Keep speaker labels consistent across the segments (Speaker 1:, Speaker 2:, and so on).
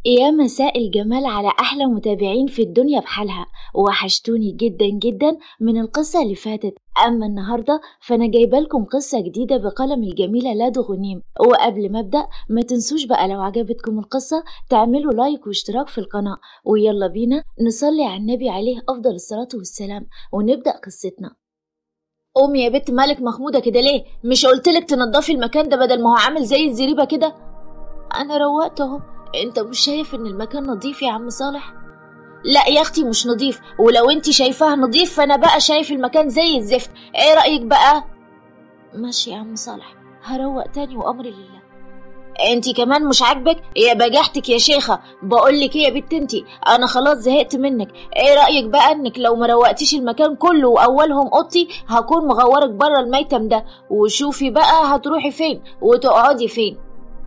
Speaker 1: يا مساء الجمال على أحلى متابعين في الدنيا بحالها وحشتوني جدا جدا من القصة اللي فاتت أما النهاردة فأنا جايبة لكم قصة جديدة بقلم الجميلة لادو غنيم وقبل ما أبدأ ما تنسوش بقى لو عجبتكم القصة تعملوا لايك واشتراك في القناة ويلا بينا نصلي على النبي عليه أفضل الصلاة والسلام ونبدأ قصتنا قومي يا بنت مالك مخمودة كده ليه مش قلتلك تنضفي المكان ده بدل ما هو عامل زي الزريبة كده أنا روقت أهو انت مش شايف ان المكان نظيف يا عم صالح لا يا اختي مش نظيف ولو انت شايفاه نظيف فانا بقى شايف المكان زي الزفت ايه رايك بقى ماشي يا عم صالح هروق تاني وامري لله انت كمان مش عاجبك يا بجحتك يا شيخه بقول لك ايه يا بنت انت انا خلاص زهقت منك ايه رايك بقى انك لو ما روقتيش المكان كله واولهم اوضتي هكون مغورك بره الميتم ده وشوفي بقى هتروحي فين وتقعدي فين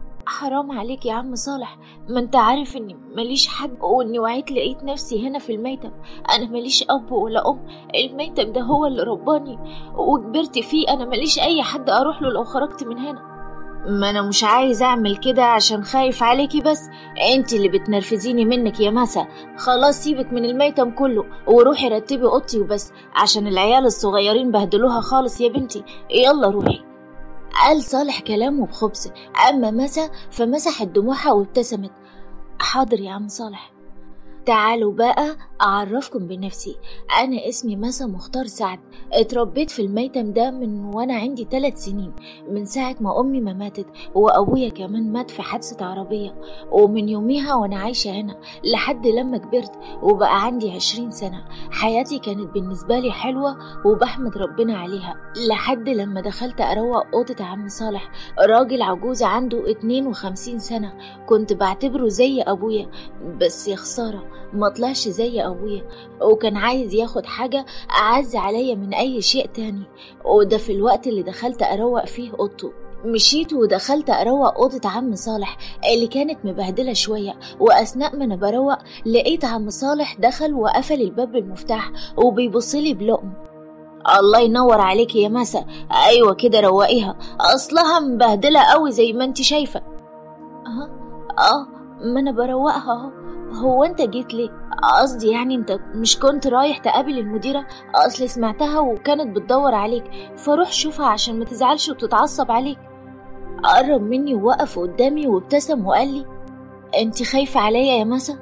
Speaker 1: حرام عليك يا عم صالح ما انت عارف اني ماليش حد واني وعيت لقيت نفسي هنا في الميتم انا ماليش اب ولا ام الميتم ده هو اللي رباني وكبرت فيه انا ماليش اي حد اروح له لو خرجت من هنا ما انا مش عايز اعمل كده عشان خايف عليكي بس انت اللي بتنرفزيني منك يا مسا خلاص سيبك من الميتم كله وروحي رتبي اوضتي وبس عشان العيال الصغيرين بهدلوها خالص يا بنتي يلا روحي قال صالح كلامه بخبث أما مسا فمسحت دموعها وابتسمت حاضر يا عم صالح تعالوا بقى أعرفكم بنفسي أنا اسمي مسا مختار سعد اتربيت في الميتم ده من وأنا عندي ثلاث سنين من ساعة ما أمي ما ماتت وأبويا كمان مات في حادثة عربية ومن يوميها وأنا عايشة هنا لحد لما كبرت وبقى عندي عشرين سنة حياتي كانت بالنسبة لي حلوة وبحمد ربنا عليها لحد لما دخلت أروق أوضة عم صالح راجل عجوز عنده اتنين وخمسين سنة كنت بعتبره زي أبويا بس يا خسارة ما طلعش زي أبويا وكان عايز ياخد حاجة أعز عليا من أي شيء تاني وده في الوقت اللي دخلت أروق فيه أوضته مشيت ودخلت أروق أوضة عم صالح اللي كانت مبهدلة شوية وأثناء ما أنا بروق لقيت عم صالح دخل وقفل الباب بالمفتاح وبيبصلي بلقم الله ينور عليك يا مسا أيوة كده روقيها أصلها مبهدلة قوي زي ما انت شايفة أه أه ما أنا بروقها أهو هو انت جيت ليه قصدي يعني انت مش كنت رايح تقابل المديرة اصل سمعتها وكانت بتدور عليك فروح شوفها عشان ما تزعلش وتتعصب عليك قرب مني ووقف قدامي وابتسم وقال لي انت خايفة عليا يا مسا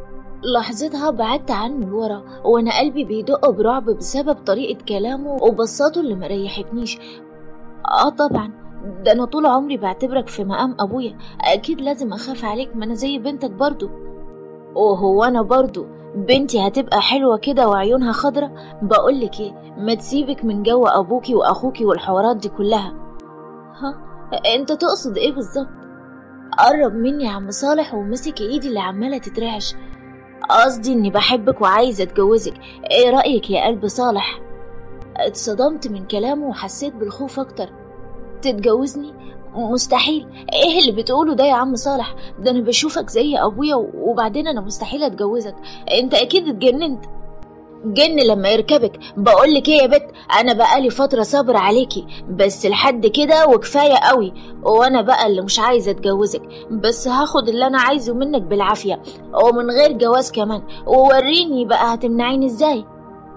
Speaker 1: لحظتها بعدت عنه لورا وانا قلبي بيدق برعب بسبب طريقة كلامه وبصاته اللي مريحتنيش اه طبعا ده انا طول عمري بعتبرك في مقام ابويا اكيد لازم اخاف عليك ما انا زي بنتك برضو وهو انا برضو بنتي هتبقى حلوة كده وعيونها خضرة بقولك ايه ما تسيبك من جو ابوكي واخوكي والحوارات دي كلها ها انت تقصد ايه بالظبط قرب مني يا عم صالح ومسك ايدي اللي عمالة تترعش قصدي اني بحبك وعايزة اتجوزك ايه رأيك يا قلب صالح اتصدمت من كلامه وحسيت بالخوف اكتر تتجوزني مستحيل ايه اللي بتقوله ده يا عم صالح ده انا بشوفك زي ابويا وبعدين انا مستحيل اتجوزك انت اكيد اتجننت جن لما يركبك بقولك ايه يا بت انا بقالي فترة صابر عليكي بس لحد كده وكفاية قوي وانا بقى اللي مش عايزة اتجوزك بس هاخد اللي انا عايزه منك بالعافية ومن غير جواز كمان ووريني بقى هتمنعيني ازاي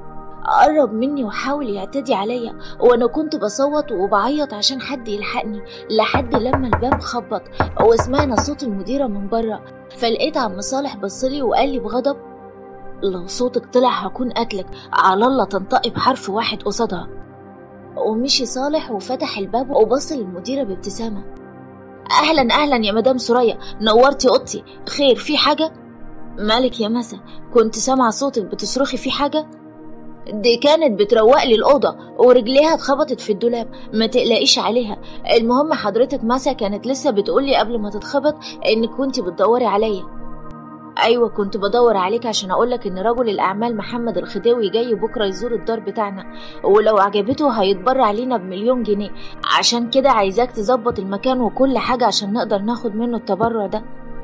Speaker 1: قرب مني وحاول يعتدي عليا وانا كنت بصوت وبعيط عشان حد يلحقني لحد لما الباب خبط وسمعنا صوت المديرة من بره فلقيت عم صالح بصلي وقال لي بغضب لو صوتك طلع هكون قتلك على الله تنطقي بحرف واحد قصادها ومشي صالح وفتح الباب وبص للمديرة بابتسامة أهلا أهلا يا مدام سوريا نورتي أوضتي خير في حاجة؟ مالك يا مسا كنت سامعة صوتك بتصرخي في حاجة؟ دي كانت بتروق لي الأوضة ورجليها اتخبطت في الدولاب ما تقلقيش عليها المهم حضرتك مسا كانت لسه بتقولي قبل ما تتخبط إنك كنت بتدوري عليا أيوة كنت بدور عليك عشان أقولك إن رجل الأعمال محمد الخديوي جاي بكرة يزور الدار بتاعنا ولو عجبته هيتبرع لينا بمليون جنيه عشان كده عايزاك تظبط المكان وكل حاجة عشان نقدر ناخد منه التبرع ده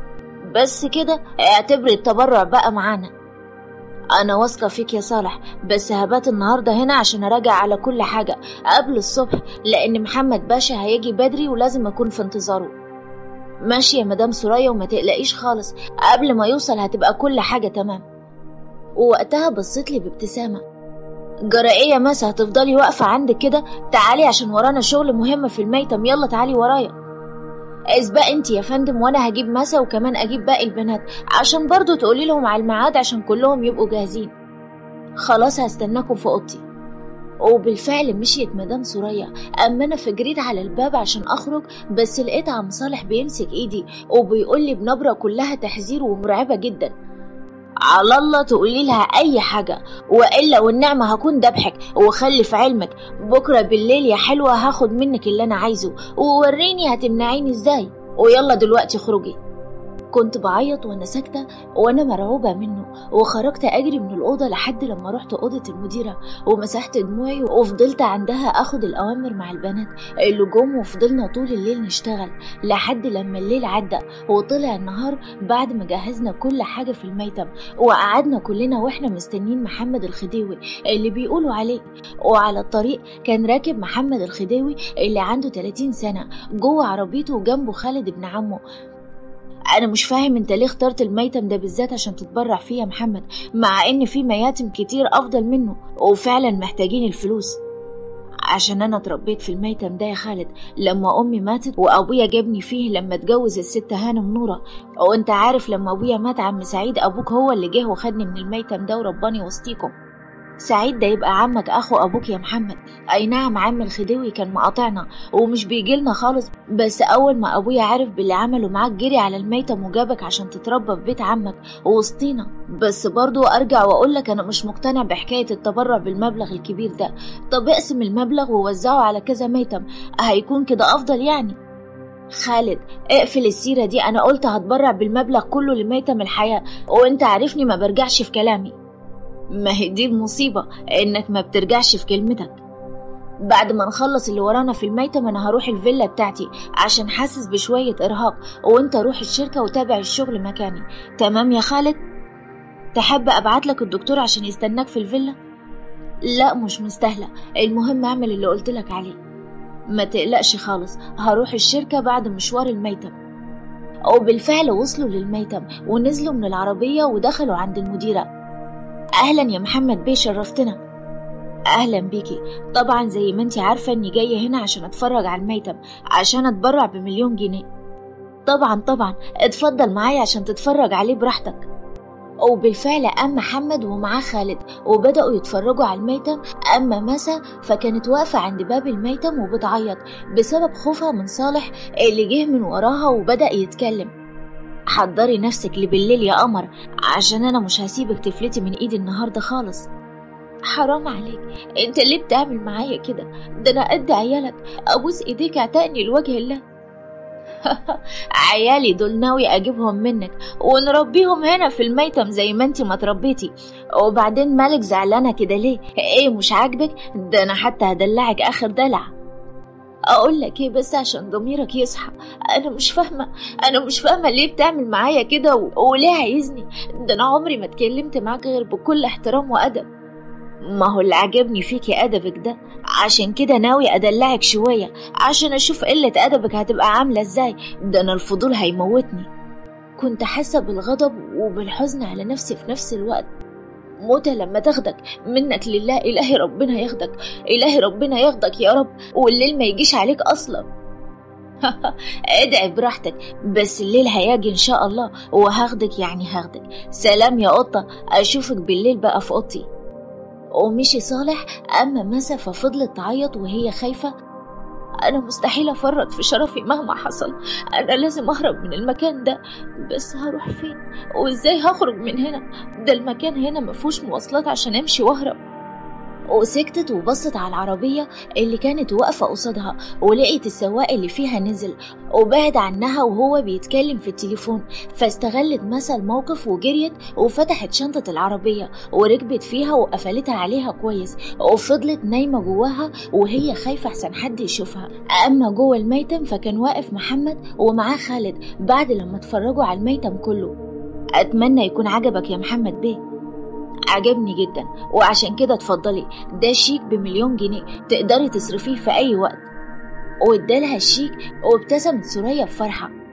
Speaker 1: بس كده اعتبري التبرع بقى معانا أنا واثقة فيك يا صالح بس هبات النهاردة هنا عشان أراجع على كل حاجة قبل الصبح لأن محمد باشا هيجي بدري ولازم أكون في انتظاره ماشي يا مدام سوريا وما تقلقيش خالص قبل ما يوصل هتبقى كل حاجة تمام ووقتها بصيت لي بابتسامة جرى ايه يا مسا هتفضلي واقفة عندك كده تعالي عشان ورانا شغل مهم في الميتم يلا تعالي ورايا اسبق انت يا فندم وانا هجيب مسا وكمان اجيب باقي البنات عشان برضو تقولي لهم على الميعاد عشان كلهم يبقوا جاهزين خلاص هستناكم في اوضتي وبالفعل مشيت مدام سوريا اما انا فجريت على الباب عشان اخرج بس لقيت عم صالح بيمسك ايدي وبيقول لي بنبره كلها تحذير ومرعبه جدا على الله تقولي لها اي حاجه والا والنعمه هكون دبحك وخلي في علمك بكره بالليل يا حلوه هاخد منك اللي انا عايزه ووريني هتمنعيني ازاي ويلا دلوقتي خرجي كنت بعيط وانا ساكته وانا مرعوبه منه وخرجت اجري من الاوضه لحد لما رحت اوضه المديره ومسحت دموعي وفضلت عندها اخد الاوامر مع البنات اللي جم وفضلنا طول الليل نشتغل لحد لما الليل عدى وطلع النهار بعد ما جهزنا كل حاجه في الميتم وقعدنا كلنا واحنا مستنيين محمد الخديوي اللي بيقولوا عليه وعلى الطريق كان راكب محمد الخديوي اللي عنده 30 سنه جوه عربيته وجنبه خالد ابن عمه انا مش فاهم انت ليه اخترت الميتم ده بالذات عشان تتبرع فيه يا محمد مع ان في مياتم كتير افضل منه وفعلا محتاجين الفلوس عشان انا اتربيت في الميتم ده يا خالد لما امي ماتت وابويا جابني فيه لما اتجوز الست هانم نوره وانت عارف لما ابويا مات عم سعيد ابوك هو اللي جه وخدني من الميتم ده ورباني وسطيكم سعيد ده يبقى عمك اخو ابوك يا محمد اي نعم عم الخديوي كان مقاطعنا ومش بيجيلنا خالص بس اول ما ابويا عرف باللي عمله معاك جري على الميتم وجابك عشان تتربى في بيت عمك ووسطينا بس برضو ارجع واقول لك انا مش مقتنع بحكايه التبرع بالمبلغ الكبير ده طب اقسم المبلغ ووزعه على كذا ميتم هيكون كده افضل يعني خالد اقفل السيرة دي أنا قلت هتبرع بالمبلغ كله لميتم الحياة وأنت عارفني ما برجعش في كلامي ما هي دي المصيبة إنك ما بترجعش في كلمتك بعد ما نخلص اللي ورانا في الميتم أنا هروح الفيلا بتاعتي عشان حاسس بشوية إرهاق وأنت روح الشركة وتابع الشغل مكاني تمام يا خالد؟ تحب أبعتلك الدكتور عشان يستناك في الفيلا؟ لا مش مستاهلة المهم أعمل اللي قلتلك عليه ما تقلقش خالص هروح الشركة بعد مشوار الميتم وبالفعل وصلوا للميتم ونزلوا من العربية ودخلوا عند المديرة أهلا يا محمد بيه شرفتنا أهلا بيكي طبعا زي ما انتي عارفة اني جاية هنا عشان اتفرج على الميتم عشان اتبرع بمليون جنيه طبعا طبعا اتفضل معايا عشان تتفرج عليه براحتك وبالفعل قام محمد ومعاه خالد وبدأوا يتفرجوا على الميتم أما مسا فكانت واقفة عند باب الميتم وبتعيط بسبب خوفها من صالح اللي جه من وراها وبدأ يتكلم حضري نفسك لبالليل يا قمر عشان أنا مش هسيبك تفلتي من إيدي النهاردة خالص حرام عليك انت ليه بتعمل معايا كده ده انا قد عيالك ابوس ايديك اعتقني لوجه الله عيالي دول ناوي اجيبهم منك ونربيهم هنا في الميتم زي ما انت ما تربيتي وبعدين مالك زعلانه كده ليه ايه مش عاجبك ده انا حتى هدلعك اخر دلع اقول لك ايه بس عشان ضميرك يصحى انا مش فاهمه انا مش فاهمه ليه بتعمل معايا كده و... وليه عايزني ده انا عمري ما اتكلمت معاك غير بكل احترام وادب ما هو اللي عجبني فيكي أدبك ده عشان كده ناوي أدلعك شوية عشان أشوف قلة أدبك هتبقى عاملة إزاي ده أنا الفضول هيموتني كنت حاسة بالغضب وبالحزن على نفسي في نفس الوقت موتة لما تاخدك منك لله إلهي ربنا ياخدك إلهي ربنا ياخدك يا رب والليل ما يجيش عليك أصلا ادعي براحتك بس الليل هيجي ان شاء الله وهاخدك يعني هاخدك سلام يا قطة اشوفك بالليل بقى في اوضتي ومشي صالح أما مسا ففضلت تعيط وهي خايفة أنا مستحيل أفرط في شرفي مهما حصل أنا لازم أهرب من المكان ده بس هروح فين وإزاي هخرج من هنا ده المكان هنا مفهوش مواصلات عشان أمشي وأهرب وسكتت وبصت على العربية اللي كانت واقفة قصادها ولقيت السواق اللي فيها نزل وبعد عنها وهو بيتكلم في التليفون فاستغلت مسا الموقف وجريت وفتحت شنطة العربية وركبت فيها وقفلتها عليها كويس وفضلت نايمة جواها وهي خايفة أحسن حد يشوفها أما جوه الميتم فكان واقف محمد ومعاه خالد بعد لما اتفرجوا على الميتم كله أتمنى يكون عجبك يا محمد بيه عجبني جدا وعشان كده اتفضلي ده شيك بمليون جنيه تقدري تصرفيه في أي وقت وادالها الشيك وابتسمت سوريا بفرحة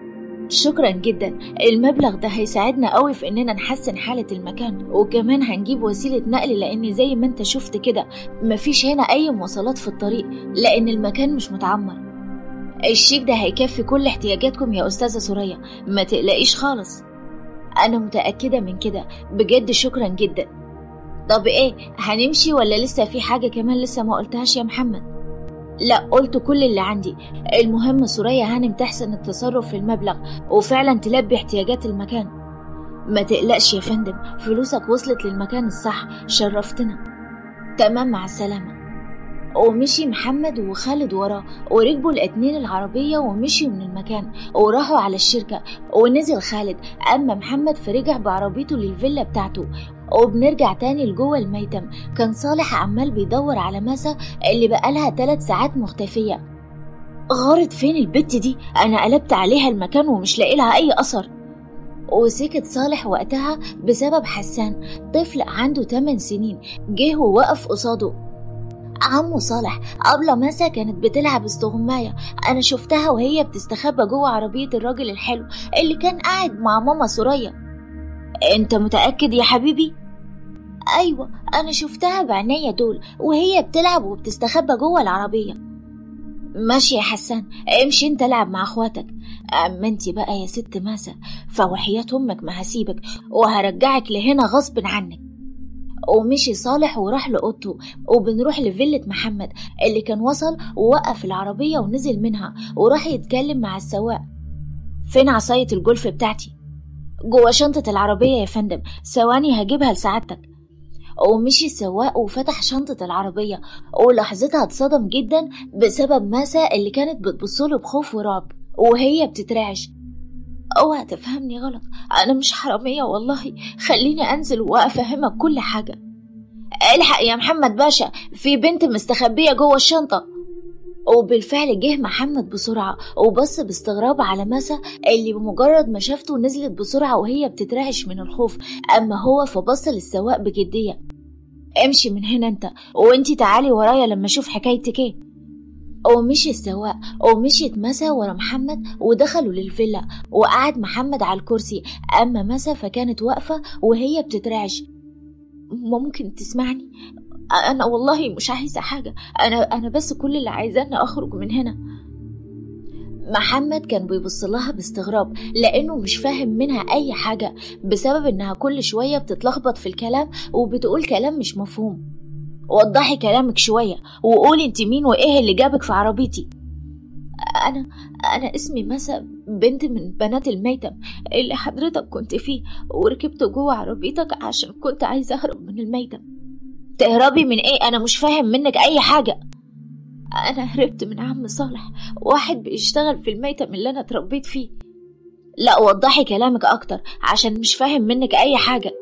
Speaker 1: شكرا جدا المبلغ ده هيساعدنا قوي في اننا نحسن حالة المكان وكمان هنجيب وسيلة نقل لان زي ما انت شفت كده مفيش هنا اي مواصلات في الطريق لان المكان مش متعمر الشيك ده هيكفي كل احتياجاتكم يا استاذة سوريا ما تقلقيش خالص انا متأكدة من كده بجد شكرا جدا طب ايه هنمشي ولا لسه في حاجة كمان لسه ما قلتهاش يا محمد لا قلت كل اللي عندي المهم سوريا هانم تحسن التصرف في المبلغ وفعلا تلبي احتياجات المكان ما تقلقش يا فندم فلوسك وصلت للمكان الصح شرفتنا تمام مع السلامة ومشي محمد وخالد وراه وركبوا الاتنين العربية ومشيوا من المكان وراحوا على الشركة ونزل خالد أما محمد فرجع بعربيته للفيلا بتاعته وبنرجع تاني لجوه الميتم كان صالح عمال بيدور على مسا اللي بقالها تلات ساعات مختفية غارت فين البت دي أنا قلبت عليها المكان ومش لاقي لها أي أثر وسكت صالح وقتها بسبب حسان طفل عنده 8 سنين جه ووقف قصاده عمو صالح أبلة مسا كانت بتلعب استغماية أنا شفتها وهي بتستخبى جوه عربية الراجل الحلو اللي كان قاعد مع ماما سوريا أنت متأكد يا حبيبي؟ أيوة أنا شفتها بعينيا دول وهي بتلعب وبتستخبى جوه العربية ماشي يا حسان امشي انت العب مع اخواتك اما انت بقى يا ست ماسة فوحياة امك ما هسيبك وهرجعك لهنا غصب عنك ومشي صالح وراح لأوضته وبنروح لفيلة محمد اللي كان وصل ووقف العربية ونزل منها وراح يتكلم مع السواق فين عصاية الجولف بتاعتي؟ جوه شنطة العربية يا فندم ثواني هجيبها لسعادتك ومشي السواق وفتح شنطة العربية ولحظتها اتصدم جدا بسبب ماسا اللي كانت بتبصله بخوف ورعب وهي بتترعش اوعى تفهمني غلط انا مش حرامية والله خليني انزل وافهمك كل حاجة الحق يا محمد باشا في بنت مستخبية جوه الشنطة وبالفعل جه محمد بسرعة وبص باستغراب على مسا اللي بمجرد ما شافته نزلت بسرعة وهي بتترعش من الخوف أما هو فبص للسواق بجدية امشي من هنا انت وانتي تعالي ورايا لما اشوف حكايتك ايه ومشي السواق ومشيت مسا ورا محمد ودخلوا للفيلا وقعد محمد على الكرسي أما مسا فكانت واقفة وهي بتترعش ممكن تسمعني انا والله مش عايزه حاجه انا انا بس كل اللي عايزاه اني اخرج من هنا محمد كان بيبص لها باستغراب لانه مش فاهم منها اي حاجه بسبب انها كل شويه بتتلخبط في الكلام وبتقول كلام مش مفهوم وضحي كلامك شويه وقولي انت مين وايه اللي جابك في عربيتي انا انا اسمي مسا بنت من بنات الميتم اللي حضرتك كنت فيه وركبت جوه عربيتك عشان كنت عايزه اهرب من الميتم تهربي من ايه انا مش فاهم منك اي حاجة انا هربت من عم صالح واحد بيشتغل في الميتم اللي انا اتربيت فيه لا وضحي كلامك اكتر عشان مش فاهم منك اي حاجة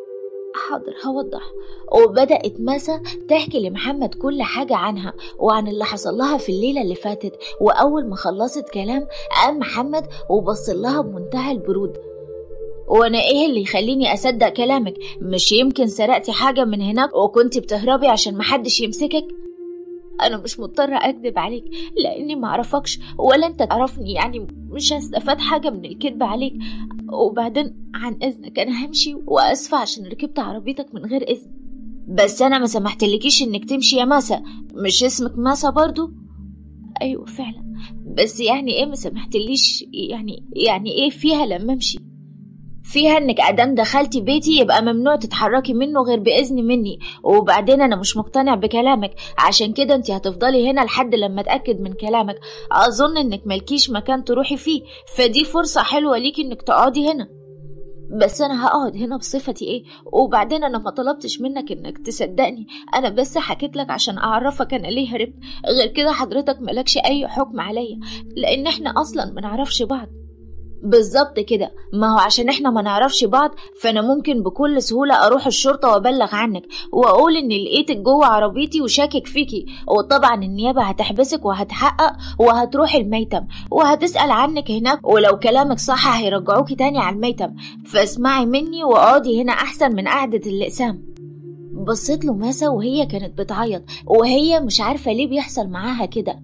Speaker 1: حاضر هوضح وبدأت مسا تحكي لمحمد كل حاجة عنها وعن اللي حصل لها في الليلة اللي فاتت وأول ما خلصت كلام قام محمد وبص لها بمنتهى البرود وانا ايه اللي يخليني اصدق كلامك مش يمكن سرقتي حاجة من هناك وكنت بتهربي عشان محدش يمسكك انا مش مضطرة اكذب عليك لاني معرفكش ولا انت تعرفني يعني مش هستفاد حاجة من الكذب عليك وبعدين عن اذنك انا همشي واسفة عشان ركبت عربيتك من غير اذن بس انا ما سمحتلكيش انك تمشي يا ماسا مش اسمك ماسا برضو ايوه فعلا بس يعني ايه ما سمحتليش يعني يعني ايه فيها لما امشي فيها انك ادام دخلتي بيتي يبقى ممنوع تتحركي منه غير باذن مني وبعدين انا مش مقتنع بكلامك عشان كده انت هتفضلي هنا لحد لما اتاكد من كلامك اظن انك ملكيش مكان تروحي فيه فدي فرصه حلوه ليكي انك تقعدي هنا بس انا هقعد هنا بصفتي ايه وبعدين انا ما طلبتش منك انك تصدقني انا بس حكيت لك عشان اعرفك انا ليه هربت غير كده حضرتك ملكش اي حكم عليا لان احنا اصلا ما نعرفش بعض بالظبط كده ما هو عشان احنا ما نعرفش بعض فانا ممكن بكل سهوله اروح الشرطه وابلغ عنك واقول اني لقيتك جوه عربيتي وشاكك فيكي وطبعا النيابه هتحبسك وهتحقق وهتروح الميتم وهتسال عنك هناك ولو كلامك صح هيرجعوكي تاني على الميتم فاسمعي مني واقعدي هنا احسن من قعده الاقسام بصيت له ماسة وهي كانت بتعيط وهي مش عارفة ليه بيحصل معاها كده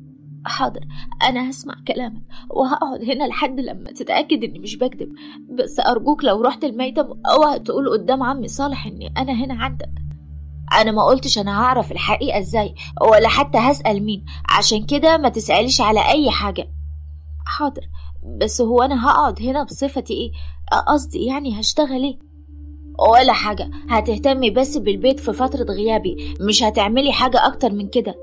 Speaker 1: حاضر أنا هسمع كلامك وهقعد هنا لحد لما تتأكد إني مش بكذب بس أرجوك لو رحت الميتم أوعى تقول قدام عمي صالح إني أنا هنا عندك أنا ما قلتش أنا هعرف الحقيقة إزاي ولا حتى هسأل مين عشان كده ما تسأليش على أي حاجة حاضر بس هو أنا هقعد هنا بصفتي إيه قصدي يعني هشتغل إيه ولا حاجة هتهتمي بس بالبيت في فترة غيابي مش هتعملي حاجة أكتر من كده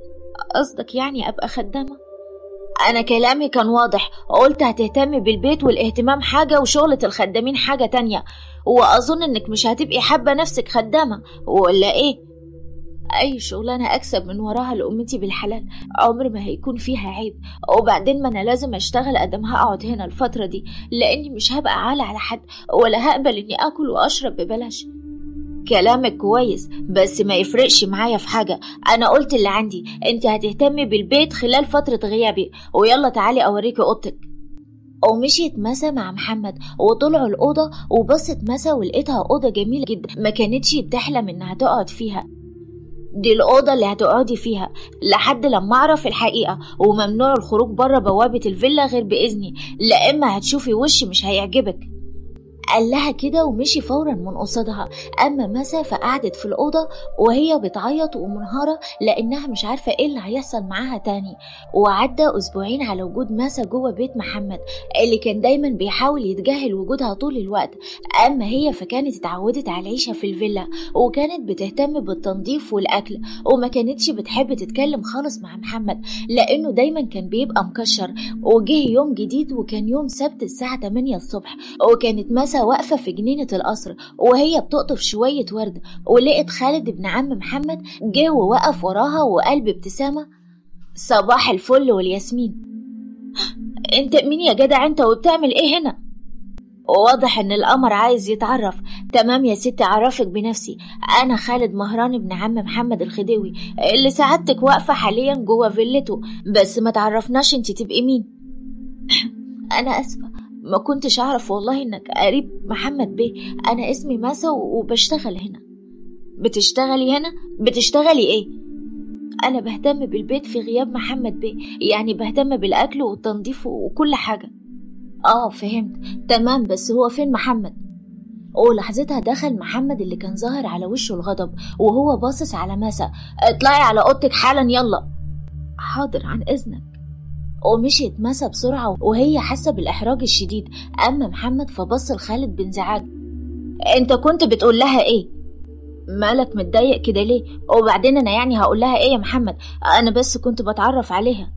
Speaker 1: قصدك يعني أبقى خدامة أنا كلامي كان واضح قلت هتهتمي بالبيت والاهتمام حاجة وشغلة الخدامين حاجة تانية وأظن إنك مش هتبقي حابة نفسك خدامة ولا إيه؟ أي شغلانة أكسب من وراها لأمتي بالحلال عمر ما هيكون فيها عيب وبعدين ما أنا لازم أشتغل أدم هقعد هنا الفترة دي لأني مش هبقى عالة على حد ولا هقبل إني أكل وأشرب ببلاش كلامك كويس بس ما يفرقش معايا في حاجة أنا قلت اللي عندي أنت هتهتمي بالبيت خلال فترة غيابي ويلا تعالي أوريكي أوضتك ومشيت مسا مع محمد وطلعوا الأوضة وبصت مسا ولقيتها أوضة جميلة جدا ما كانتش بتحلم إنها تقعد فيها دي الأوضة اللي هتقعدي فيها لحد لما أعرف الحقيقة وممنوع الخروج بره بوابة الفيلا غير بإذني لا إما هتشوفي وش مش هيعجبك قال لها كده ومشي فورا من قصادها اما مسا فقعدت في الاوضه وهي بتعيط ومنهاره لانها مش عارفه ايه اللي هيحصل معاها تاني وعدى اسبوعين على وجود مسا جوه بيت محمد اللي كان دايما بيحاول يتجاهل وجودها طول الوقت اما هي فكانت اتعودت على العيشه في الفيلا وكانت بتهتم بالتنظيف والاكل وما كانتش بتحب تتكلم خالص مع محمد لانه دايما كان بيبقى مكشر وجه يوم جديد وكان يوم سبت الساعه 8 الصبح وكانت مسا واقفة في جنينة القصر وهي بتقطف شوية ورد ولقت خالد ابن عم محمد جه ووقف وراها وقال بابتسامة صباح الفل والياسمين انت مين يا جدع انت وبتعمل ايه هنا واضح ان القمر عايز يتعرف تمام يا ستي اعرفك بنفسي انا خالد مهران ابن عم محمد الخديوي اللي سعادتك واقفه حاليا جوه فيلته بس ما تعرفناش انت تبقي مين انا اسفه ما كنتش أعرف والله إنك قريب محمد بيه أنا اسمي ماسا وبشتغل هنا بتشتغلي هنا؟ بتشتغلي إيه؟ أنا بهتم بالبيت في غياب محمد بيه يعني بهتم بالأكل والتنظيف وكل حاجة آه فهمت تمام بس هو فين محمد؟ ولحظتها دخل محمد اللي كان ظاهر على وشه الغضب وهو باصص على ماسا اطلعي على اوضتك حالا يلا حاضر عن اذنك ومشيت مسا بسرعة وهي حاسة بالإحراج الشديد أما محمد فبص لخالد بانزعاج أنت كنت بتقول لها إيه؟ مالك متضايق كده ليه؟ وبعدين أنا يعني هقول لها إيه يا محمد؟ أنا بس كنت بتعرف عليها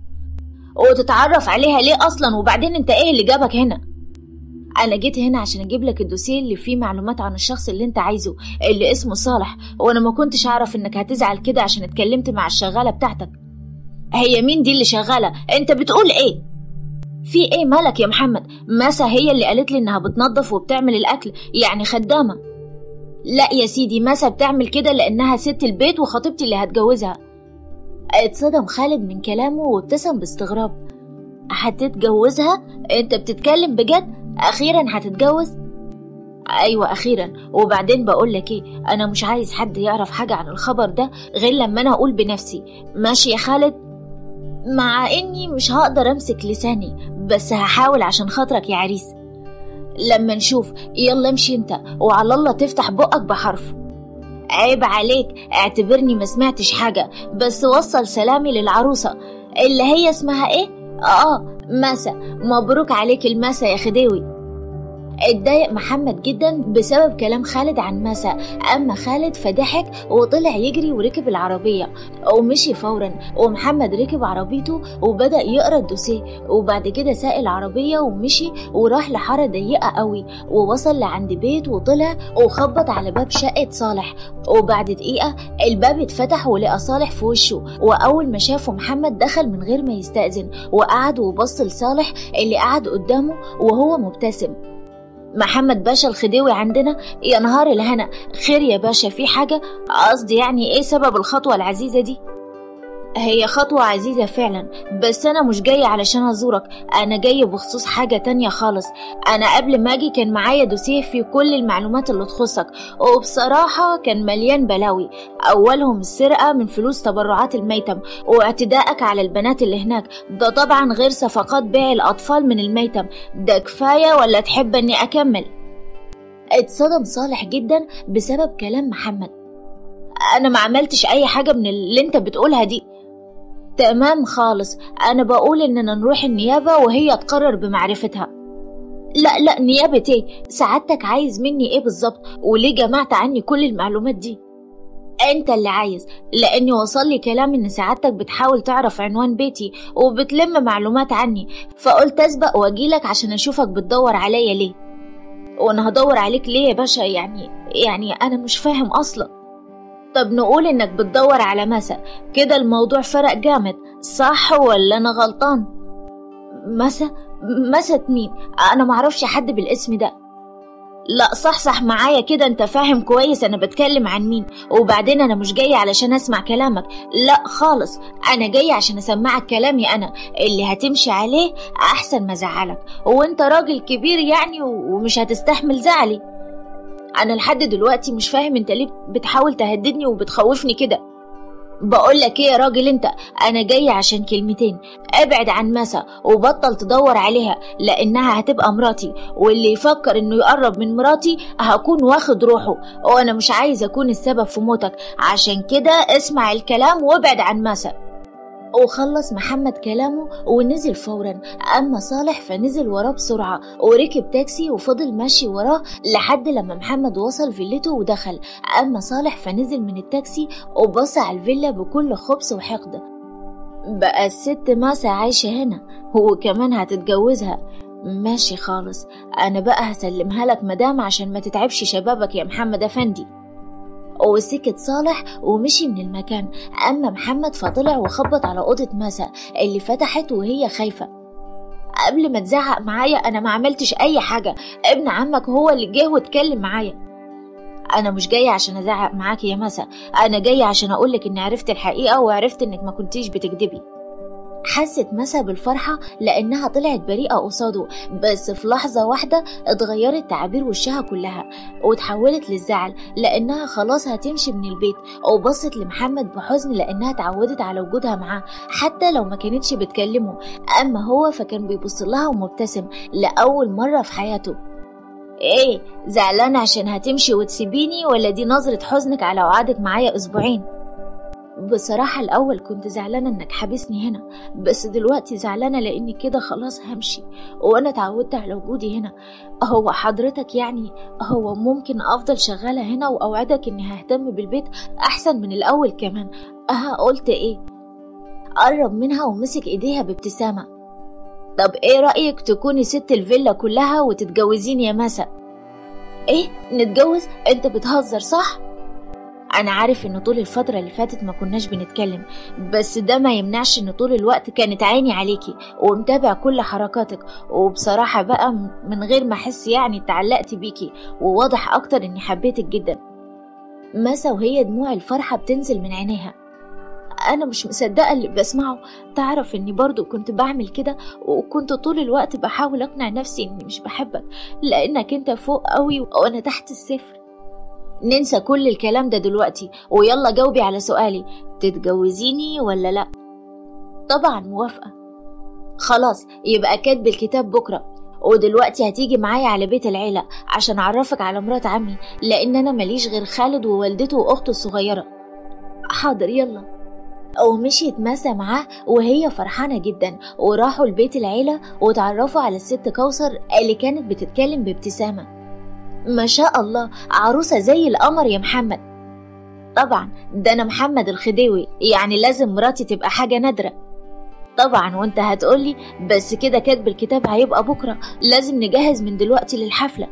Speaker 1: وتتعرف عليها ليه أصلا وبعدين أنت إيه اللي جابك هنا؟ أنا جيت هنا عشان أجيب لك الدوسيه اللي فيه معلومات عن الشخص اللي أنت عايزه اللي اسمه صالح وأنا ما كنتش أعرف إنك هتزعل كده عشان اتكلمت مع الشغالة بتاعتك هي مين دي اللي شغالة انت بتقول ايه في ايه مالك يا محمد ماسا هي اللي قالت لي انها بتنظف وبتعمل الاكل يعني خدامة لا يا سيدي ماسا بتعمل كده لانها ست البيت وخطيبتي اللي هتجوزها اتصدم خالد من كلامه وابتسم باستغراب هتتجوزها انت بتتكلم بجد اخيرا هتتجوز ايوه اخيرا وبعدين بقول لك ايه انا مش عايز حد يعرف حاجه عن الخبر ده غير لما انا اقول بنفسي ماشي يا خالد مع اني مش هقدر امسك لساني بس هحاول عشان خاطرك يا عريس لما نشوف يلا امشي انت وعلى الله تفتح بقك بحرف عيب عليك اعتبرني ما سمعتش حاجة بس وصل سلامي للعروسة اللي هي اسمها ايه؟ اه ماسا مبروك عليك الماسا يا خديوي اتضايق محمد جدا بسبب كلام خالد عن مسا اما خالد فضحك وطلع يجري وركب العربية ومشي فورا ومحمد ركب عربيته وبدأ يقرا الدوسيه وبعد كده ساق العربية ومشي وراح لحارة ضيقة قوي ووصل لعند بيت وطلع وخبط على باب شقة صالح وبعد دقيقة الباب اتفتح ولقى صالح في وشه وأول ما شافه محمد دخل من غير ما يستأذن وقعد وبص لصالح اللي قعد قدامه وهو مبتسم محمد باشا الخديوي عندنا يا نهار الهنا خير يا باشا في حاجة قصدي يعني ايه سبب الخطوة العزيزة دي هي خطوة عزيزة فعلا بس أنا مش جاية علشان أزورك أنا جاية بخصوص حاجة تانية خالص أنا قبل ما أجي كان معايا دوسيه فيه كل المعلومات اللي تخصك وبصراحة كان مليان بلاوي أولهم السرقة من فلوس تبرعات الميتم واعتدائك على البنات اللي هناك ده طبعا غير صفقات بيع الأطفال من الميتم ده كفاية ولا تحب أني أكمل اتصدم صالح جدا بسبب كلام محمد أنا ما عملتش أي حاجة من اللي أنت بتقولها دي تمام خالص أنا بقول إننا نروح النيابة وهي تقرر بمعرفتها لا لا نيابة ايه سعادتك عايز مني ايه بالظبط وليه جمعت عني كل المعلومات دي انت اللي عايز لاني وصل لي كلام ان سعادتك بتحاول تعرف عنوان بيتي وبتلم معلومات عني فقلت اسبق واجيلك عشان اشوفك بتدور عليا ليه وانا هدور عليك ليه يا باشا يعني يعني انا مش فاهم اصلا طب نقول انك بتدور على مسا كده الموضوع فرق جامد صح ولا انا غلطان مسا مسا مين انا معرفش حد بالاسم ده لا صح صح معايا كده انت فاهم كويس انا بتكلم عن مين وبعدين انا مش جاي علشان اسمع كلامك لا خالص انا جاي عشان اسمعك كلامي انا اللي هتمشي عليه احسن ما زعلك وانت راجل كبير يعني ومش هتستحمل زعلي انا لحد دلوقتي مش فاهم انت ليه بتحاول تهددني وبتخوفني كده بقول لك ايه يا راجل انت انا جاي عشان كلمتين ابعد عن مسا وبطل تدور عليها لانها هتبقى مراتي واللي يفكر انه يقرب من مراتي هكون واخد روحه وانا مش عايز اكون السبب في موتك عشان كده اسمع الكلام وابعد عن مسا وخلص محمد كلامه ونزل فورا أما صالح فنزل وراه بسرعة وركب تاكسي وفضل ماشي وراه لحد لما محمد وصل فيلته ودخل أما صالح فنزل من التاكسي وبص على الفيلا بكل خبث وحقد بقى الست ماسة عايشة هنا وكمان هتتجوزها ماشي خالص أنا بقى هسلمها لك مدام عشان ما تتعبش شبابك يا محمد أفندي وسكت صالح ومشي من المكان أما محمد فطلع وخبط على أوضة مسا اللي فتحت وهي خايفة قبل ما تزعق معايا أنا ما عملتش أي حاجة ابن عمك هو اللي جه واتكلم معايا أنا مش جاية عشان أزعق معاكي يا مسا أنا جاية عشان أقولك إني عرفت الحقيقة وعرفت إنك ما كنتيش بتكدبي حست مسا بالفرحة لأنها طلعت بريئة قصاده بس في لحظة واحدة اتغيرت تعابير وشها كلها وتحولت للزعل لأنها خلاص هتمشي من البيت وبصت لمحمد بحزن لأنها اتعودت على وجودها معاه حتى لو ما كانتش بتكلمه أما هو فكان بيبص لها ومبتسم لأول مرة في حياته ايه زعلانة عشان هتمشي وتسيبيني ولا دي نظرة حزنك على وعدك معايا أسبوعين بصراحة الأول كنت زعلانة إنك حابسني هنا بس دلوقتي زعلانة لأني كده خلاص همشي وأنا اتعودت على وجودي هنا هو حضرتك يعني هو ممكن أفضل شغالة هنا وأوعدك إني ههتم بالبيت أحسن من الأول كمان أها قلت إيه قرب منها ومسك إيديها بابتسامة طب إيه رأيك تكوني ست الفيلا كلها وتتجوزيني يا مسا إيه نتجوز أنت بتهزر صح؟ أنا عارف إن طول الفترة اللي فاتت ما كناش بنتكلم بس ده ما يمنعش إن طول الوقت كانت عيني عليكي ومتابع كل حركاتك وبصراحة بقى من غير ما أحس يعني اتعلقت بيكي وواضح أكتر إني حبيتك جدا مسا وهي دموع الفرحة بتنزل من عينيها أنا مش مصدقة اللي بسمعه تعرف إني برضو كنت بعمل كده وكنت طول الوقت بحاول أقنع نفسي إني مش بحبك لأنك أنت فوق قوي وأنا تحت الصفر ننسى كل الكلام ده دلوقتي ويلا جاوبي على سؤالي تتجوزيني ولا لا طبعا موافقة خلاص يبقى كاتب الكتاب بكرة ودلوقتي هتيجي معايا على بيت العيلة عشان أعرفك على مرات عمي لأن أنا ماليش غير خالد ووالدته وأخته الصغيرة حاضر يلا ومشيت ماسة معاه وهي فرحانة جدا وراحوا لبيت العيلة وتعرفوا على الست كوثر اللي كانت بتتكلم بابتسامة ما شاء الله عروسة زي القمر يا محمد طبعا ده أنا محمد الخديوي يعني لازم مراتي تبقى حاجة نادرة طبعا وانت هتقولي بس كده كاتب الكتاب هيبقى بكرة لازم نجهز من دلوقتي للحفلة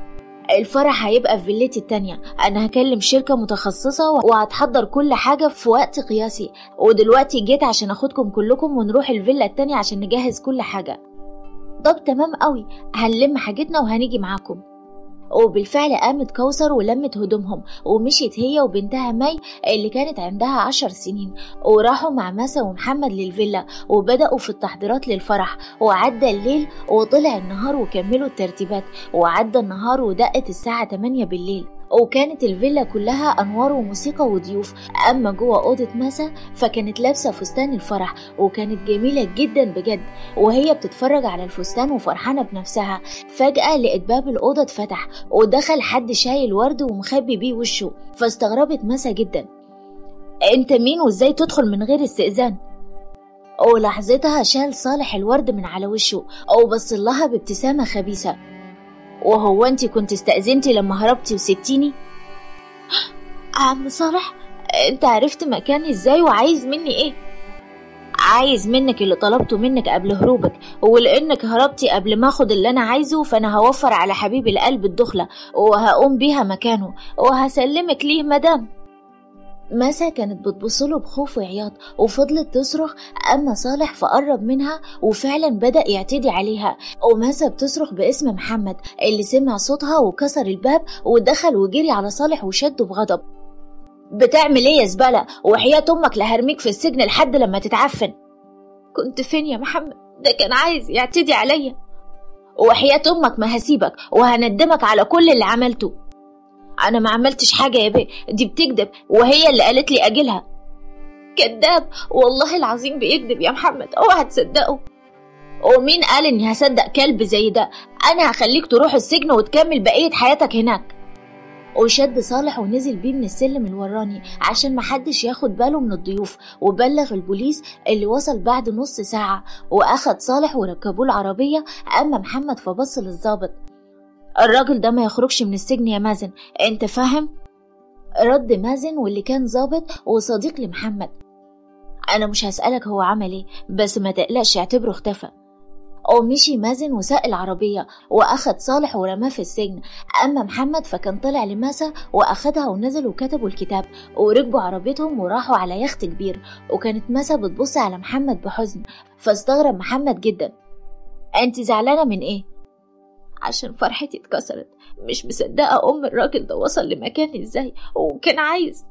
Speaker 1: الفرح هيبقى في فيلتي التانية أنا هكلم شركة متخصصة وهتحضر كل حاجة في وقت قياسي ودلوقتي جيت عشان أخدكم كلكم ونروح الفيلا التانية عشان نجهز كل حاجة طب تمام قوي هنلم حاجتنا وهنيجي معاكم وبالفعل قامت كوثر ولمت هدومهم ومشيت هي وبنتها مي اللي كانت عندها عشر سنين وراحوا مع مسا ومحمد للفيلا وبدأوا في التحضيرات للفرح وعدى الليل وطلع النهار وكملوا الترتيبات وعدى النهار ودقت الساعة 8 بالليل وكانت الفيلا كلها أنوار وموسيقى وضيوف أما جوه أوضة مسا فكانت لابسة فستان الفرح وكانت جميلة جدا بجد وهي بتتفرج على الفستان وفرحانة بنفسها فجأة لقت باب الأوضة اتفتح ودخل حد شايل ورد ومخبي بيه وشه فاستغربت مسا جدا انت مين وازاي تدخل من غير استئذان ولحظتها شال صالح الورد من على وشه وبص لها بابتسامة خبيثة وهو انت كنت استأذنتي لما هربتي وسبتيني عم صالح انت عرفت مكاني ازاي وعايز مني ايه عايز منك اللي طلبته منك قبل هروبك ولانك هربتي قبل ما اخد اللي انا عايزه فانا هوفر على حبيب القلب الدخلة وهقوم بيها مكانه وهسلمك ليه مدام مسا كانت بتبصله بخوف وعياط وفضلت تصرخ أما صالح فقرب منها وفعلا بدأ يعتدي عليها ومسا بتصرخ باسم محمد اللي سمع صوتها وكسر الباب ودخل وجري على صالح وشده بغضب بتعمل ايه يا زبالة وحياة أمك لهرميك في السجن لحد لما تتعفن كنت فين يا محمد ده كان عايز يعتدي عليا وحياة أمك ما هسيبك وهندمك على كل اللي عملته انا ما عملتش حاجه يا بيه دي بتكذب وهي اللي قالت لي اجلها كذاب والله العظيم بيكذب يا محمد اوعى تصدقه ومين قال اني هصدق كلب زي ده انا هخليك تروح السجن وتكمل بقيه حياتك هناك وشد صالح ونزل بيه من السلم الوراني عشان محدش ياخد باله من الضيوف وبلغ البوليس اللي وصل بعد نص ساعة وأخد صالح وركبوه العربية أما محمد فبص للظابط الراجل ده ما يخرجش من السجن يا مازن انت فاهم رد مازن واللي كان ظابط وصديق لمحمد انا مش هسألك هو عمل ايه بس ما تقلقش اعتبره اختفى ومشي مازن وساق العربية وأخد صالح ورماه في السجن أما محمد فكان طلع لماسة وأخدها ونزل وكتبوا الكتاب وركبوا عربيتهم وراحوا على يخت كبير وكانت ماسة بتبص على محمد بحزن فاستغرب محمد جدا أنت زعلانة من إيه؟ عشان فرحتي اتكسرت مش مصدقة أم الراجل ده وصل لمكاني ازاي وكان عايز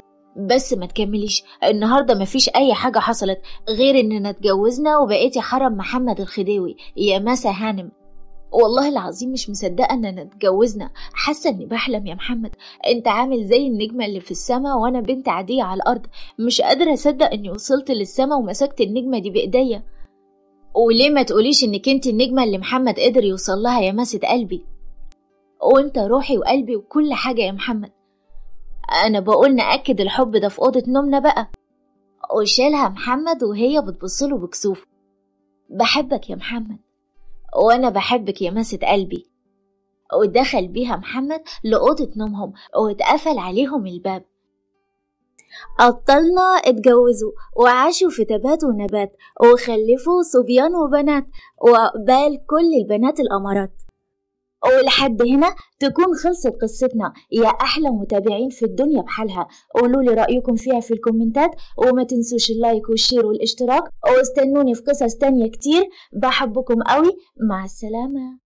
Speaker 1: بس ما تكمليش النهارده مفيش اي حاجه حصلت غير اننا اتجوزنا وبقيتي حرم محمد الخديوي يا مسا هانم والله العظيم مش مصدقه اننا اتجوزنا حاسه اني بحلم يا محمد انت عامل زي النجمه اللي في السما وانا بنت عاديه على الارض مش قادره اصدق اني وصلت للسما ومسكت النجمه دي بايديا وليه ما تقوليش انك انت النجمة اللي محمد قدر يوصل لها يا مسة قلبي وانت روحي وقلبي وكل حاجة يا محمد انا بقول نأكد الحب ده في أوضة نومنا بقى وشالها محمد وهي بتبصله بكسوف بحبك يا محمد وانا بحبك يا مسة قلبي ودخل بيها محمد لأوضة نومهم واتقفل عليهم الباب أبطالنا اتجوزوا وعاشوا في تبات ونبات وخلفوا صبيان وبنات وقبال كل البنات الأمارات ولحد هنا تكون خلصت قصتنا يا أحلى متابعين في الدنيا بحالها قولوا لي رأيكم فيها في الكومنتات وما تنسوش اللايك والشير والاشتراك واستنوني في قصص تانية كتير بحبكم قوي مع السلامة